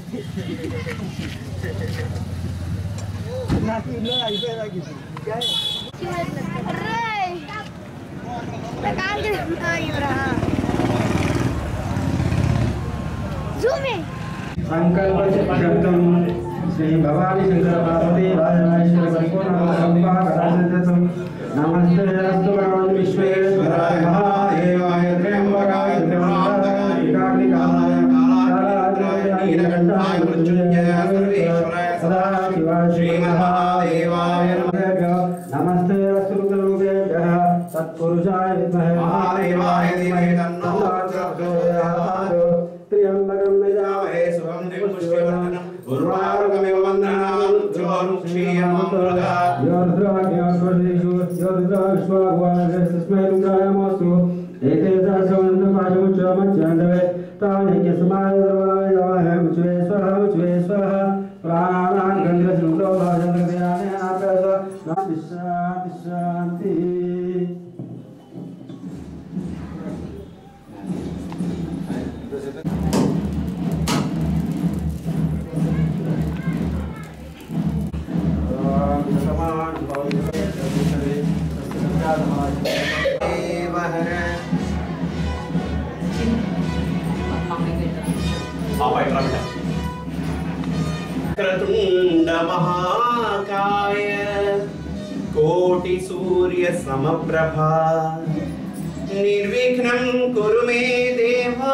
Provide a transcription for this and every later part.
నాకు ఇల్లు అయిపోయేదాకి Ray! Pegang Ibra. Zoom in. సంకల్ప శబ్దం శ్రీ భవాని శంకర పార్వతీ రాజరాజేశ్వర పరిపూర్ణం నమస్తే అస్తు భగవన్ విశ్వేశ్వరాయ మహాదేవాయ త్ర్యంబకాయ త్రివందాయ ఏకాగ్నికాయ కాలాగ్రాయ నీలకంఠాయ మృత్యుంజయ సర్వేశ్వరాయ సదాశివ శ్రీ మహాదేవాయ నమస్తే అస్తు గురుదేభ్యః తత్పురుషాయ విద్మహే మహాదేవాయ ధీమహి తన్నో ప్రచోదయాత్ త్ర్యంబకం యజామహే శుభం పుష్పవర్ధనం ఉర్వారుకమివ వందనాం ధ్రువం శ్రీయమృగా యోర్ధ్రవాగ్యోర్ధ్రేషు యోర్ధ్రవిశ్వాగ్వాగస్తస్మై రుద్రాయమోస్తు ఏతే సహస్రవందపాశముచ్యమచ్యందవే తానేక్య సమాయదర్వలాయ నమః ముచ్వే స్వహ ముచ్వే స్వహ ప్రాణానాం గంధ్రశృంగో భాజంద్రదయానే ఆకాశ శాంతి శాంతి శాంతి क्रतुण्ड महाकाय कोटि सूर्य समप्रभा निर्विघ्नं कुरु मे देवा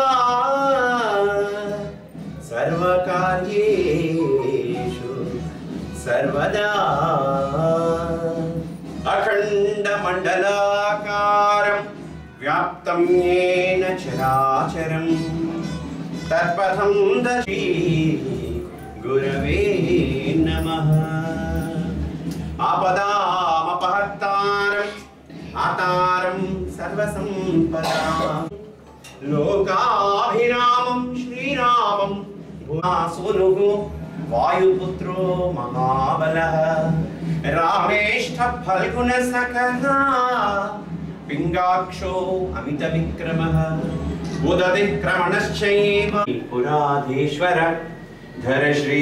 सर्वकार्येषु सर्वदा अखण्डमण्डलाकारं व्याप्तं येन चराचरम् तत्पथं दर्शी गुरवे नमः आपदामपहत्तारम् आतारं सर्वसम्पदाम् लोकाभिरामं श्रीरामं भुवासुनुः वायुपुत्रो महाबलः रामेष्ठफल्गुणसखः पिङ्गाक्षो अमितविक्रमः उदतिक्रमणश्चैव पुराधीश्वर धर श्री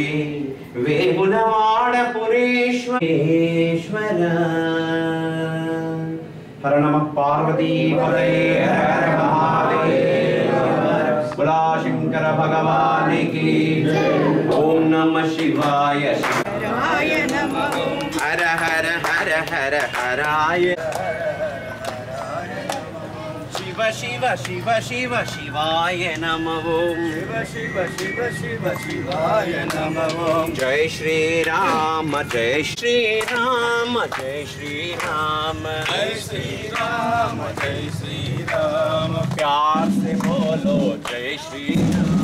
वेमुलवाडपुरेश्वरेश्वर हर नमः पार्वती पदये हर हर महादेव बोला शंकर भगवान की ओम नमः शिवाय शिवाय नमः हर हर हर हर हराय शिव शिव शिव शिव शिवाय नमः शिव शिव शिव शिव शिवाय नमः जय श्री राम जय श्री राम जय श्री राम जय श्री राम जय श्री राम प्यार से बोलो जय श्री राम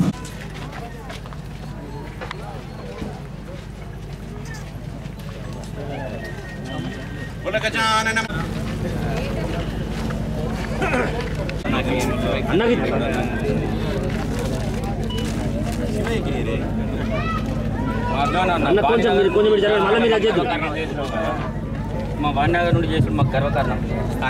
बोल गजानन అన్న కొంచెం మీరు కొంచెం మీరు జరగండి మళ్ళీ మీరు అది చేద్దాం మా వాడినగర్ నుండి చేసిన మాకు గర్వకారణం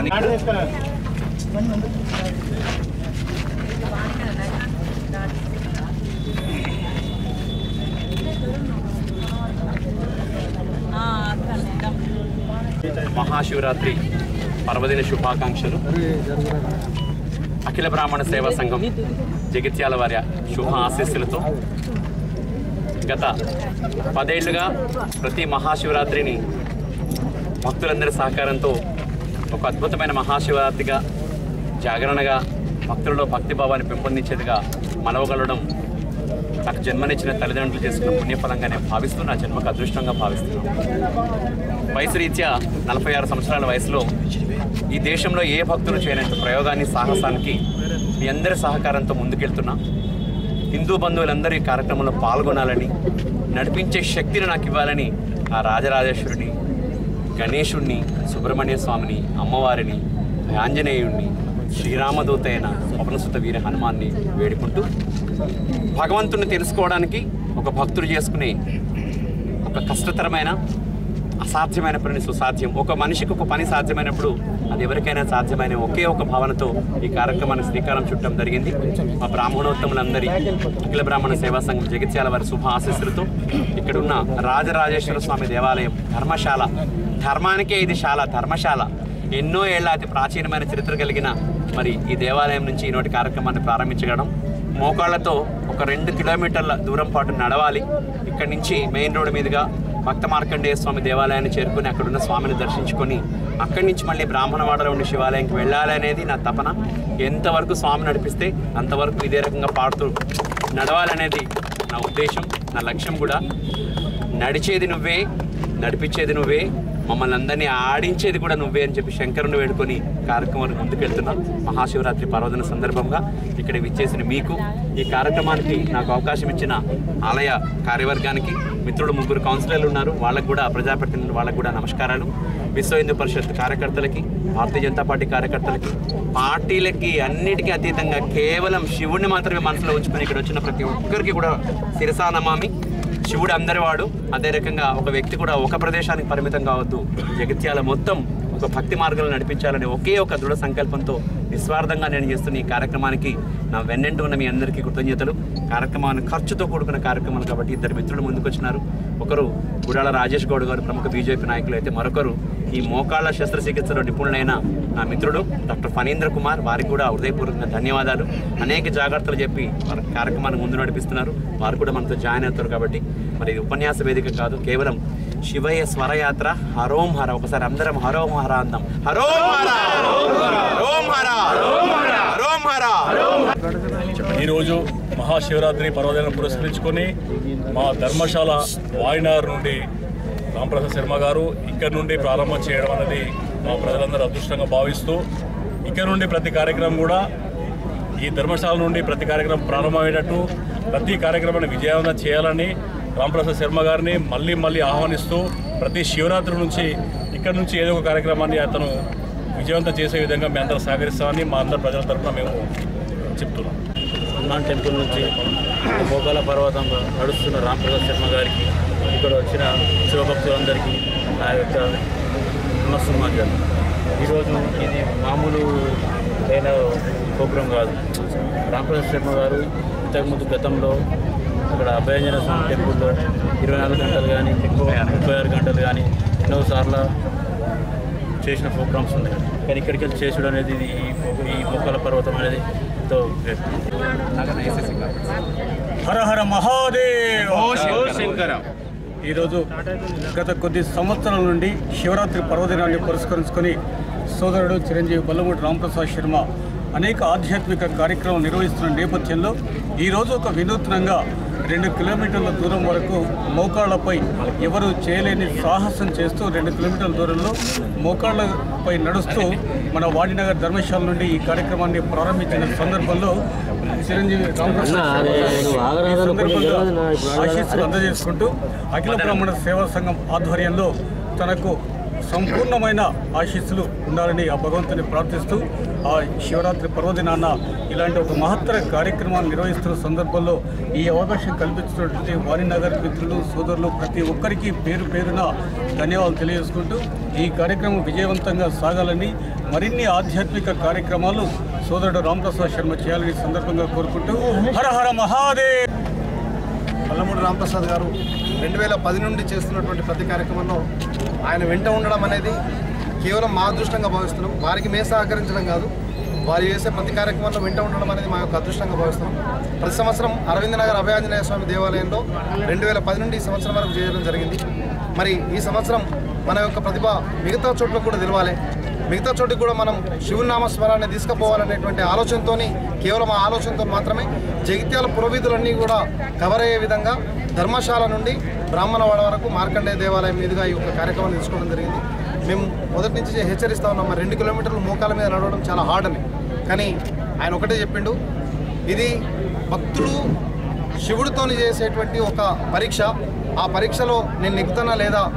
మహాశివరాత్రి పర్వదిన శుభాకాంక్షలు అఖిల బ్రాహ్మణ సేవా సంఘం జగిత్యాల వారి శుభ ఆశీస్సులతో గత పదేళ్లుగా ప్రతి మహాశివరాత్రిని భక్తులందరి సహకారంతో ఒక అద్భుతమైన మహాశివరాత్రిగా జాగరణగా భక్తులలో భక్తిభావాన్ని పెంపొందించేదిగా మనవగలడం నాకు జన్మనిచ్చిన తల్లిదండ్రులు చేసుకున్న పుణ్యఫలంగా నేను భావిస్తూ నా జన్మకు అదృష్టంగా భావిస్తున్నాను వయసు రీత్యా నలభై ఆరు సంవత్సరాల వయసులో ఈ దేశంలో ఏ భక్తులు చేయనంత ప్రయోగాన్ని సాహసానికి మీ అందరి సహకారంతో ముందుకెళ్తున్నా హిందూ బంధువులందరూ ఈ కార్యక్రమంలో పాల్గొనాలని నడిపించే శక్తిని నాకు ఇవ్వాలని ఆ రాజరాజేశ్వరుని గణేశుణ్ణి సుబ్రహ్మణ్య స్వామిని అమ్మవారిని ఆంజనేయుణ్ణి శ్రీరామదూత అయిన పవనసుత వీర హనుమాన్ని వేడుకుంటూ భగవంతుని తెలుసుకోవడానికి ఒక భక్తుడు చేసుకునే ఒక కష్టతరమైన అసాధ్యమైన పని సుసాధ్యం ఒక మనిషికి ఒక పని సాధ్యమైనప్పుడు అది ఎవరికైనా సాధ్యమైన ఒకే ఒక భావనతో ఈ కార్యక్రమాన్ని శ్రీకారం చుట్టడం జరిగింది మా బ్రాహ్మణోత్తములందరి అఖిల బ్రాహ్మణ సేవా సంఘం జగిత్యాల వారి శుభ ఆశీస్సులతో ఇక్కడున్న రాజరాజేశ్వర స్వామి దేవాలయం ధర్మశాల ధర్మానికే ఇది శాల ధర్మశాల ఎన్నో ఏళ్ల అతి ప్రాచీనమైన చరిత్ర కలిగిన మరి ఈ దేవాలయం నుంచి ఈనాటి కార్యక్రమాన్ని ప్రారంభించగడం మోకాళ్లతో ఒక రెండు కిలోమీటర్ల దూరం పాటు నడవాలి ఇక్కడి నుంచి మెయిన్ రోడ్డు మీదుగా భక్త మార్కండేయ స్వామి దేవాలయాన్ని చేరుకొని అక్కడున్న స్వామిని దర్శించుకొని అక్కడి నుంచి మళ్ళీ బ్రాహ్మణవాడలో ఉండే శివాలయంకి వెళ్ళాలి అనేది నా తపన ఎంతవరకు స్వామి నడిపిస్తే అంతవరకు ఇదే రకంగా పాడుతూ నడవాలనేది నా ఉద్దేశం నా లక్ష్యం కూడా నడిచేది నువ్వే నడిపించేది నువ్వే మమ్మల్ని అందరినీ ఆడించేది కూడా నువ్వే అని చెప్పి శంకరుని వేడుకొని కార్యక్రమాన్ని ముందుకెళ్తున్నాం మహాశివరాత్రి పర్వదిన సందర్భంగా ఇక్కడ విచ్చేసిన మీకు ఈ కార్యక్రమానికి నాకు అవకాశం ఇచ్చిన ఆలయ కార్యవర్గానికి మిత్రుడు ముగ్గురు కౌన్సిలర్లు ఉన్నారు వాళ్ళకు కూడా ప్రజాప్రతినిధులు వాళ్ళకు కూడా నమస్కారాలు విశ్వ హిందూ పరిషత్ కార్యకర్తలకి భారతీయ జనతా పార్టీ కార్యకర్తలకి పార్టీలకి అన్నిటికీ అతీతంగా కేవలం శివుడిని మాత్రమే మనసులో ఉంచుకొని ఇక్కడ వచ్చిన ప్రతి ఒక్కరికి కూడా శిరసా నమామి శివుడు అందరి వాడు అదే రకంగా ఒక వ్యక్తి కూడా ఒక ప్రదేశానికి పరిమితం కావద్దు జగిత్యాల మొత్తం ఒక భక్తి మార్గంలో నడిపించాలనే ఒకే ఒక దృఢ సంకల్పంతో నిస్వార్థంగా నేను చేస్తున్న ఈ కార్యక్రమానికి నా వెన్నెంటు ఉన్న మీ అందరికీ కృతజ్ఞతలు కార్యక్రమాన్ని ఖర్చుతో కూడుకున్న కార్యక్రమం కాబట్టి ఇద్దరు మిత్రులు ముందుకు వచ్చినారు ఒకరు గుడాల రాజేష్ గౌడ్ గారు ప్రముఖ బీజేపీ నాయకులు అయితే మరొకరు ఈ మోకాళ్ళ శస్త్రచికిత్సలో నిపుణులైన నా మిత్రుడు డాక్టర్ ఫణీంద్ర కుమార్ వారికి కూడా హృదయపూర్వకంగా ధన్యవాదాలు అనేక జాగ్రత్తలు చెప్పి వారి కార్యక్రమాన్ని ముందు నడిపిస్తున్నారు వారు కూడా మనతో జాయిన్ అవుతారు కాబట్టి మరి ఇది ఉపన్యాస వేదిక కాదు కేవలం శివయ్య స్వరయాత్ర హరోం హర ఒకసారి అందరం హరోం హర అందాం హరోం హర హరోం హర హరోం హర ఈరోజు మహాశివరాత్రి పర్వదినం పురస్కరించుకొని మా ధర్మశాల వాయినార్ నుండి రామప్రసాద్ శర్మ గారు ఇక్కడ నుండి ప్రారంభం చేయడం అనేది మా ప్రజలందరూ అదృష్టంగా భావిస్తూ ఇక్కడ నుండి ప్రతి కార్యక్రమం కూడా ఈ ధర్మశాల నుండి ప్రతి కార్యక్రమం ప్రారంభమయ్యేటట్టు ప్రతి కార్యక్రమాన్ని విజయవంతం చేయాలని రామప్రసాద్ శర్మ గారిని మళ్ళీ మళ్ళీ ఆహ్వానిస్తూ ప్రతి శివరాత్రి నుంచి ఇక్కడ నుంచి ఏదో ఒక కార్యక్రమాన్ని అతను విజయవంతం చేసే విధంగా మేము అందరం సహకరిస్తామని మా అందరి ప్రజల తరఫున మేము చెప్తున్నాం హనుమాన్ టెంపుల్ నుంచి భోగాల పర్వతంలో నడుస్తున్న రామప్రసాద్ శర్మ గారికి ఇక్కడ వచ్చిన శివభక్తులందరికీ నా యొక్క నమస్సుమాచారు ఈరోజు ఇది మామూలు అయిన ప్రోగ్రాం కాదు రామప్రసాద్ శర్మ గారు ఇంతకుముందు గతంలో అక్కడ అభయాంజన స్వామి టెంపుల్లో ఇరవై నాలుగు గంటలు కానీ ముప్పై ఆరు గంటలు కానీ ఎన్నో సార్లు చేసిన ప్రోగ్రామ్స్ ఉన్నాయి కానీ ఇక్కడికి వెళ్ళి చేసుడు అనేది ఇది ఈ మొ- ఈ మొక్కల పర్వతం అనేది ఎంతో great. హర హర మహాదేవ్ శంకరం ఈరోజు గత కొద్ది సంవత్సరాల నుండి శివరాత్రి పర్వదినాన్ని పురస్కరించుకొని సోదరుడు చిరంజీవి బల్లమూడి రామప్రసాద్ శర్మ అనేక ఆధ్యాత్మిక కార్యక్రమాలు నిర్వహిస్తున్న నేపథ్యంలో ఈరోజు ఒక వినూత్నంగా రెండు కిలోమీటర్ల దూరం వరకు మోకాళ్లపై ఎవరు చేయలేని సాహసం చేస్తూ రెండు కిలోమీటర్ల దూరంలో మోకాళ్లపై నడుస్తూ మన వాడినగర్ ధర్మశాల నుండి ఈ కార్యక్రమాన్ని ప్రారంభించిన సందర్భంలో చిరంజీవి రామప్రసాద్ శర్మ ఈ సందర్భంగా ఆశీస్సులు అందజేసుకుంటూ అఖిల బ్రాహ్మణ సేవా సంఘం ఆధ్వర్యంలో తనకు సంపూర్ణమైన ఆశీస్సులు ఉండాలని ఆ భగవంతుని ప్రార్థిస్తూ ఆ శివరాత్రి పర్వదినాన ఇలాంటి ఒక మహత్తర కార్యక్రమాన్ని నిర్వహిస్తున్న సందర్భంలో ఈ అవకాశం కల్పించినటువంటి వాణినగర్ మిత్రులు సోదరులు ప్రతి ఒక్కరికి పేరు పేరున ధన్యవాదాలు తెలియజేసుకుంటూ ఈ కార్యక్రమం విజయవంతంగా సాగాలని మరిన్ని ఆధ్యాత్మిక కార్యక్రమాలు సోదరుడు రామప్రసాద్ శర్మ చేయాలని ఈ సందర్భంగా కోరుకుంటూ హర హర మహాదేవ్ పల్లమూడి రామప్రసాద్ గారు రెండు వేల పది నుండి చేస్తున్నటువంటి ప్రతి కార్యక్రమంలో ఆయన వెంట ఉండడం అనేది కేవలం మా అదృష్టంగా భావిస్తున్నాం వారికి మేము సహకరించడం కాదు వారు చేసే ప్రతి కార్యక్రమంలో వెంట ఉండడం అనేది మా యొక్క అదృష్టంగా భావిస్తున్నాం ప్రతి సంవత్సరం అరవింద నగర్ అభయాంజనేయ స్వామి దేవాలయంలో రెండు వేల పది నుండి ఈ సంవత్సరం వరకు చేయడం జరిగింది మరి ఈ సంవత్సరం మన యొక్క ప్రతిభ మిగతా చోట్ల కూడా తెలవాలి మిగతా చోటికి కూడా మనం శివుని నామస్మరాన్ని తీసుకుపోవాలనేటువంటి ఆలోచనతోని కేవలం ఆ ఆలోచనతో మాత్రమే జగిత్యాల పురవీధులన్నీ కూడా కవర్ అయ్యే విధంగా ధర్మశాల నుండి బ్రాహ్మణవాడ వరకు మార్కండేయ దేవాలయం మీదుగా ఈ యొక్క కార్యక్రమాన్ని తీసుకోవడం జరిగింది మేము మొదటి నుంచి హెచ్చరిస్తా ఉన్నాం మరి రెండు కిలోమీటర్లు మోకాల మీద నడవడం చాలా హార్డ్ అని కానీ ఆయన ఒకటే చెప్పిండు ఇది భక్తులు శివుడితోని చేసేటువంటి ఒక పరీక్ష ఆ పరీక్షలో నేను నెగ్గుతానా లేదా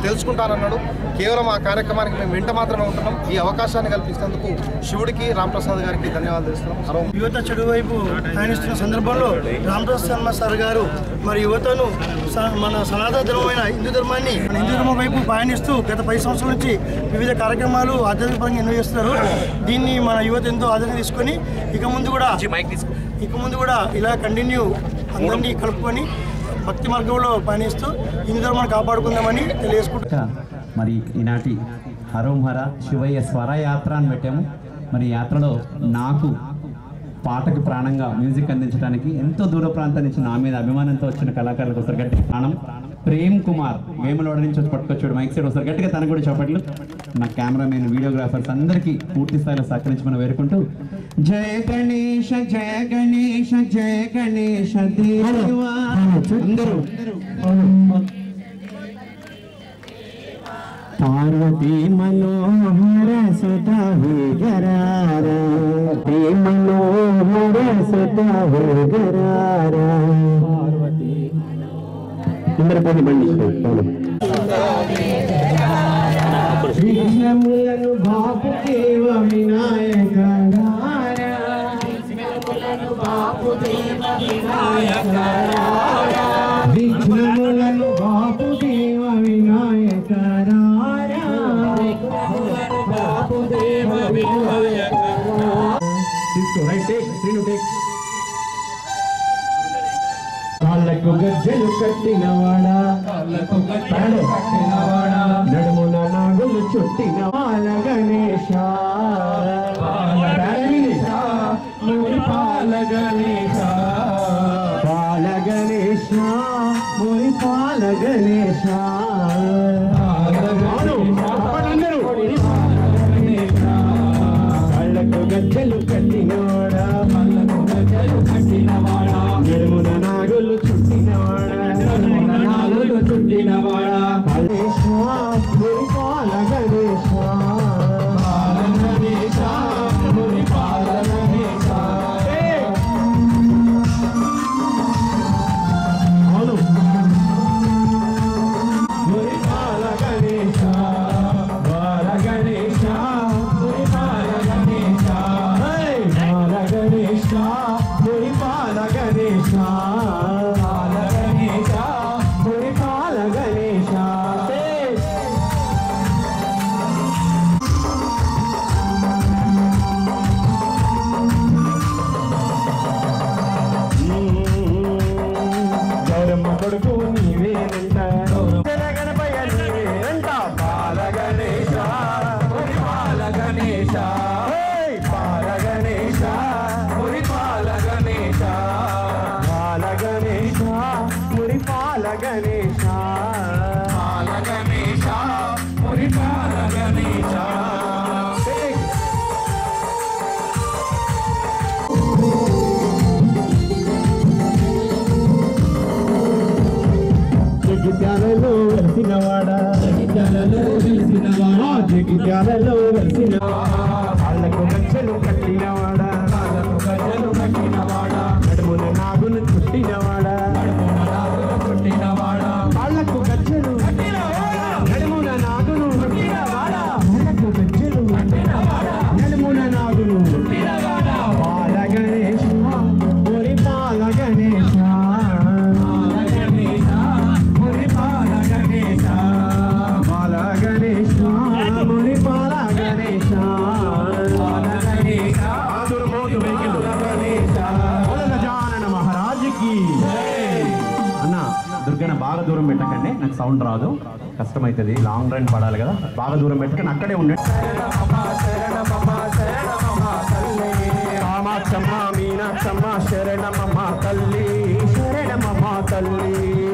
తెలుసుకుంటానన్నాడు కేవలం ఆ కార్యక్రమానికి మేము వెంట మాత్రమే ఉంటున్నాం ఈ అవకాశాన్ని కల్పించినందుకు శివుడికి రామప్రసాద్ గారికి ధన్యవాదాలు తెలుస్తున్నాం హలో యువత చెడు వైపు ప్రయాణిస్తున్న సందర్భంలో రామదాస్ శర్మ సార్ గారు మరి యువతను స- మన సనాతన ధర్మమైన హిందూ ధర్మాన్ని మన హిందూ ధర్మం వైపు పయనిస్తూ గత పది సంవత్సరాల నుంచి వివిధ కార్యక్రమాలు ఆధ్యాత్మికంగా నిర్వహిస్తున్నారు దీన్ని మన యువత ఎంతో ఆదరణ తీసుకొని ఇక ముందు కూడా ఇక ముందు కూడా ఇలా కంటిన్యూ అందరినీ కలుపుకొని భక్తి మార్గంలో పయనిస్తూ హిందూ ధర్మాన్ని కాపాడుకుందామని తెలియజేసుకుంటున్నాం ఇంకా మరి ఈనాటి హరోం హర శివయ్య స్వర యాత్ర అని పెట్టాము మరి ఈ యాత్రలో నాకు పాటకు ప్రాణంగా మ్యూజిక్ అందించడానికి ఎంతో దూర ప్రాంతం నుంచి నా మీద అభిమానంతో వచ్చిన కళాకారులకు ఒకసారి గట్టి ప్రాణం ప్రేమ్ కుమార్ వేములవాడ నుంచి వచ్చి పట్టుకొచ్చాడు మైక్ సైడ్ ఒకసారి గట్టిగా తనకు కూడా చెప్పట్లు నా కెమెరామెన్ వీడియోగ్రాఫర్స్ అందరికీ పూర్తి స్థాయిలో సహకరించమని వేడుకుంటూ జయ గణేష జయ గణేష జయ గణేష దేవా అందరూ పార్వతీ మనోహర సుత విగరార మనోహర సుత విగరార పార్వతీ అందరు పని బండి విఘ్నములను బాపు దేవ వినాయక విఘ్నములను బాపు దేవ వినాయక తీసుకో రైట్ టేక్ శ్రీను టేక్ కాళ్ళకు గజ్జలు కట్టినవాడా కాళ్ళకు గజ్జలు కట్టినవాడా నడుమున నాగులు చుట్టిన బాల గణేశ మురి పాల గణేశ బాల గణేశ మురి పాల గణేశ కళ్ళకు గజ్జలు కట్టినవాడా కళ్ళకు గజ్జలు కట్టినవాడా నడుమున నాగులు చుట్టినవాడా నడుమున నాగులు చుట్టినవాడా గణేశ మురి పాల గణేశ పాల గణేశ మురి పాల గణేశ అవును మురి పాల గణేశ బాల గణేశ మురి పాల గణేశ బాల గణేశ మురి పాల గణేశ బాల గణేశ మురి పాల గణేశ గౌరమ్మ కొడుకు నీవేనంట గణపయ్య నీవేనంట బాల గణేశ మురి బాల గణేశ బాల గణేశ మురి బాల గణేశ బాల గణేశ మురి బాల గణేశ బాల గణేశ మురి బాల గణేశ జగిత్యాలలో వెలిసినవాడా జగిత్యాలలో వెలిసినవాడా జగిత్యాలలో వెలిసిన కాళ్ళకు గజ్జలు కట్టినవాడా కాళ్ళకు గజ్జలు కట్టినవాడా నడుమున నాగును చుట్టినవాడా నడుమున నాగును చుట్టినవాడా కాళ్ళకు గజ్జలు నడుమున నాగును చుట్టినవాడా కాళ్ళకు గజ్జలు నడుమున నాగును చుట్టినవాడా బాల గణేశ ఒరి బాల గణేశ బాల గణేశ మురి బాల గణేశ బాల గణేశ మురి బాల గణేశ బాల గణేశ ఆదురు మోదు వెకిలు గణేశ గజానన మహారాజుకి అన్న దుర్గన బాగా దూరం పెట్టకండి నాకు సౌండ్ రాదు కష్టమవుతుంది లాంగ్ రన్ పడాలి కదా బాగా దూరం పెట్టకండి అక్కడే ఉండండి కామాక్షమ్మ మీనాక్షమ్మ శరణమమ్మ తల్లి శరణమమ్మ తల్లి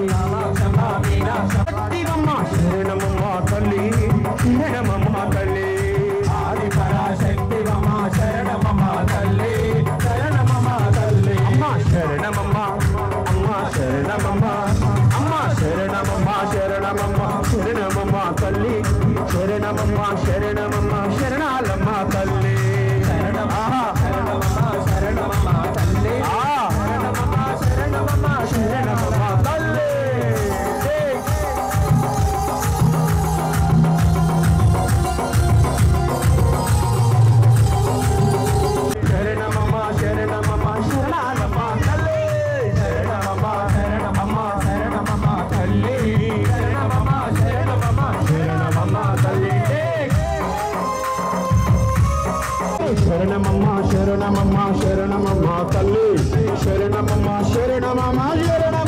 శక్తివమ్మ శరణమమ్మ తల్లి శరణమమ్మ తల్లి ఆది పరాశక్తివమ్మ శరణమమ్మ తల్లి శరణమమ్మ తల్లి అమ్మ శరణమమ్మ అమ్మ శరణమమ్మ అమ్మ శరణమమ్మ శరణమమ్మ శరణమమ్మ తల్లి శరణమమ్మ శరణమమ్మ శరణాలమ్మ తల్లి శరణమమ్మ శరణమమ్మ శరణమమ్మ తల్లి శరణమమ్మ శరణమమ్మ శరణమమ్మ తల్లి శరణమమ్మ శరణమమ్మ శరణమమ్మ తల్లి శరణమమ్మ శరణమమ్మ శరణ